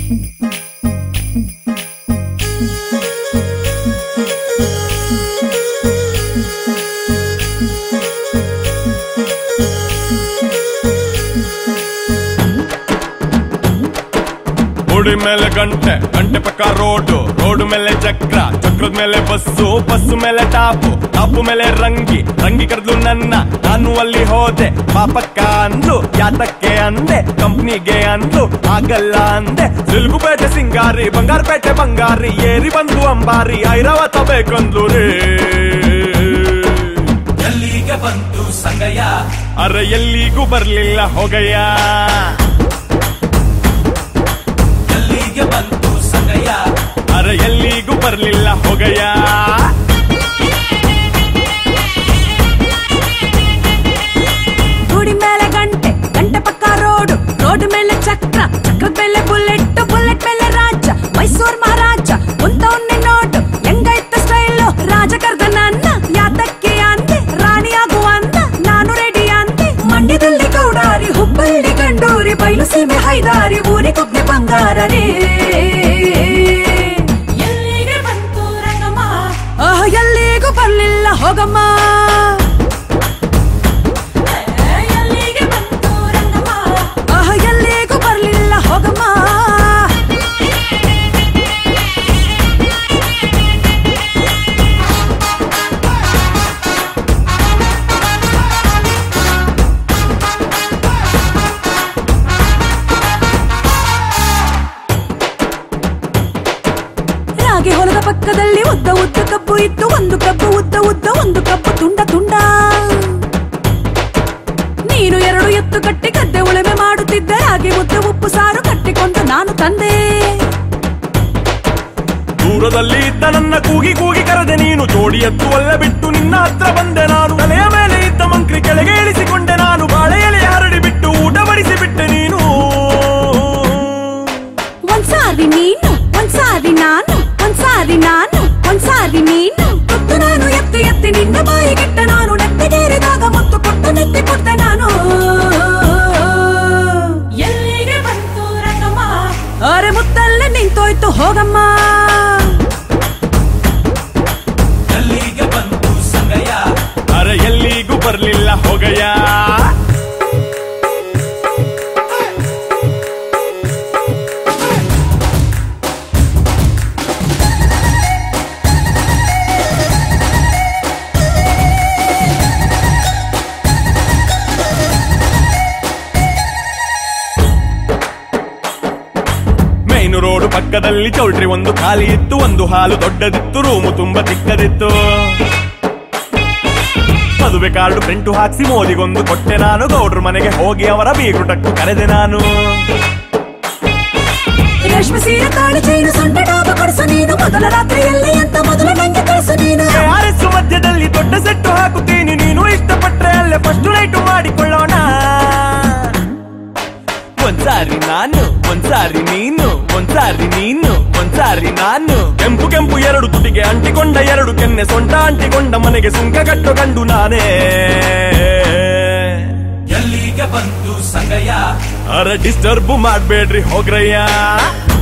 ಗುಡಿ ಮೇಲೆ ಗಂಟೆ ಗಂಟೆ ಪಕ್ಕ ರೋಡು ರೋಡ್ ಮೇಲೆ ಚಕ್ರ ಚಕ್ರದ ಮೇಲೆ ಬಸ್ಸು ಬಸ್ಸು ಮೇಲೆ ಟಾಪು ಟಾಪು ಮೇಲೆ ರಂಗಿ ರಂಗಿ ಕರೆದ್ಲು ನನ್ನ ನಾನು ಅಲ್ಲಿ ಹೋದೆ ಪಾಪಕ್ಕ ಅಂದ್ಲು ಯಾತಕ್ಕೆ ಅಂದೆ ಕಂಪ್ನಿಗೆ ಅಂದ್ಲು ಆಗಲ್ಲ ಅಂದೆ ಸಿಲ್ಗುಪೇಟೆ ಸಿಂಗಾರಿ ಬಂಗಾರಪೇಟೆ ಬಂಗಾರಿ ಏರಿ ಬಂದು ಅಂಬಾರಿ ಐರಾವತ ಬೇಕಂದ್ಲು ರೇ ಎಲ್ಲಿಗೆ ಬಂತು ಸಂಗಯ್ಯ ಅರೆ ಎಲ್ಲಿಗೂ ಬರ್ಲಿಲ್ಲ ಹೋಗಯ್ಯ ಎಲ್ಲಿಗೆ ಬಂತು ಸಂಗಯ್ಯ ಅರೆ ಎಲ್ಲಿಗೂ ಬರ್ಲಿಲ್ಲ ಹೋಗಯ್ಯ ಗುಡಿ ಮೇಲೆ ಗಂಟೆ ಗಂಟೆ ಪಕ್ಕ ರೋಡು ರೋಡ್ ಮೇಲೆ ಚಕ್ರ ಚಕ್ರದ ಮೇಲೆ ಬುಲೆಟ್ ಬುಲೆಟ್ ಮೇಲೆ ರಾಜ ಮೈಸೂರ್ ಮಹಾರಾಜ ಕುಂತವನ್ನೇ ನೋಡು ಹೆಂಗೈತ ಸ್ಟೈಲು ರಾಜ ಕರ್ದ ನನ್ನ ಯಾತಕ್ಕೆ ಅಂದೆ ರಾಣಿಯಾಗುವ ಅಂದ ನಾನು ರೆಡಿ ಅಂದೆ ಮಂಡ್ಯದಲ್ಲಿ ಗೌಡಾರಿ ಹುಬ್ಬಳ್ಳಿ ಗಂಡೂರಿ ಬಯಲು ಸೀಮೆ ಹೈದಾರಿ ಊರಿಗೊಬ್ಬೆ ಬಂಗಾರ ರೇ ಎಲ್ಲಿಗೆ ಬಂತು ರಂಗಮ್ಮ ಆಹ್, ಎಲ್ಲಿಗೂ ಬರ್ಲಿಲ್ಲ ಹೋಗಮ್ಮ ಎಲ್ಲಿಗೆ ಬಂತು ರಂಗಮ್ಮ ಆಹ್, ಎಲ್ಲಿಗೂ ಬರ್ಲಿಲ್ಲ ಹೋಗಮ್ಮ ರಾಗಿ ಹೊಲದ ಪಕ್ಕದಲ್ಲಿ ಉದ್ದ ಉದ್ದ ಕಬ್ಬು ಇತ್ತು ಒಂದು ಕಬ್ಬು ಉದ್ದ ಉದ್ದ ಒಂದು ಕಬ್ಬು ತುಂಡ ತುಂಡ ನೀನು ಎರಡು ಎತ್ತು ಕಟ್ಟಿ ಗದ್ದೆ ಉಳುಮೆ ಮಾಡುತ್ತಿದ್ದೆ ರಾಗಿ ಮುದ್ದೆ ಉಪ್ಪು ಸಾರು ಕಟ್ಟಿಕೊಂಡು ನಾನು ತಂದೆ ದೂರದಲ್ಲಿ ಇದ್ದ ನನ್ನ ಕೂಗಿ ಕೂಗಿ ಕರೆದೆ ನೀನು ಜೋಡಿ ಎತ್ತುವಲ್ಲ ಬಿಟ್ಟು ನಿನ್ನ ಹತ್ರ ಬಂದೆ ನಾನು ತಲೆಯ ಮೇಲೆ ಇದ್ದ ಮಂಕ್ರಿ ಕೆಳಗೆ ಇಳಿಸಿಕೊಂಡೆ ನಾನು ಬಾಳೆಯಲ್ಲಿ ಹರಡಿ ಬಿಟ್ಟು ಊಟ ಬಡಿಸಿ ಬಿಟ್ಟೆ ನೀನು ಒಂದ್ಸಾರಿ ನೀನು ಒಂದ್ಸಾರಿ ನಾನು ಒಂದ್ಸಾರಿ ನಾನು ಒಂದ್ಸಾರಿ ನೀನು ತುತ್ತು ನಾನು ಎತ್ತಿ ಎತ್ತಿ ನಿನ್ನ ಬಾಯಿಗಿಟ್ಟ ನಾನು ನೆತ್ತಿಗೇರಿದಾಗ ಮುತ್ತು ಕೊಟ್ಟು ನೆತ್ತಿ ಕೊಟ್ಟೆ ನಾನು ಎಲ್ಲಿಗೆ ಬಂತು ರಂಗಮ್ಮ ಅರೆ ಮುತ್ತಲ್ಲೇ ನಿಂತೋಯ್ತು ಹೋಗಮ್ಮ ಎಲ್ಲಿಗೆ ಬಂತು ಸಂಗಯ್ಯ ಅರೆ ಎಲ್ಲಿಗೂ ಬರ್ಲಿಲ್ಲ ಹೋಗಯ್ಯ ಮೈನು ರೋಡ್ ಪಕ್ಕದಲ್ಲಿ ಚೌಲ್ಟ್ರಿ ಒಂದು ಖಾಲಿ ಇತ್ತು ಒಂದು ಹಾಲು ದೊಡ್ಡದಿತ್ತು ರೂಮು ತುಂಬಾ ಚಿಕ್ಕದಿತ್ತು ಮದುವೆ ಕಾರ್ಡು ಪ್ರಿಂಟು ಹಾಕ್ಸಿ ಮೋದಿಗೊಂದು ಕೊಟ್ಟೆ ನಾನು ಗೌಡ್ರ ಮನೆಗೆ ಹೋಗಿ ಅವರ ಬೀಗ್ರುಟಕ್ಕೂ ಕರೆದೆ ನಾನು ರೇಷ್ಮೆ ಸೀರೆ ತಾಳಿ ಚೈನು ಸೊಂಟ ಡಾಬ ಕೊಡಿಸು ನೀನು ಮೊದಲ ರಾತ್ರಿಯಲ್ಲಿ ಅಂತ ಮೊದಲ ನಂಗೆ ಕಳಿಸು ನೀನು ಆರ್ಎಸ್ ಮಧ್ಯದಲ್ಲಿ ದೊಡ್ಡ ಸೆಟ್ಟು ಹಾಕುತ್ತೀನಿ ನೀನು ಇಷ್ಟಪಟ್ರೆ ಅಲ್ಲೇ ಫಸ್ಟ್ ನೈಟ್ ಮಾಡಿಕೊಳ್ಳೋಣ ಒಂದ್ಸಾರಿ ನಾನು ಒಂದ್ಸಾರಿ ನೀನು ಒಂದ್ಸಾರಿ ನೀನು ಒಂದ್ಸಾರಿ ನಾನು ಕೆಂಪು ಕೆಂಪು ಎರಡು ತುಟಿಗೆ ಅಂಟಿಕೊಂಡ ಎರಡು ಕೆನ್ನೆ ಸೊಂಟ ಅಂಟಿಕೊಂಡ ಮನೆಗೆ ಸುಂಕ ಕಟ್ಟು ಕಂಡು ನಾನೇ ಎಲ್ಲಿಗೆ ಬಂತು ಸಂಗಯ್ಯ ಅರ ಡಿಸ್ಟರ್ಬ್ ಮಾಡ್ಬೇಡ್ರಿ ಹೋಗ್ರಯ್ಯ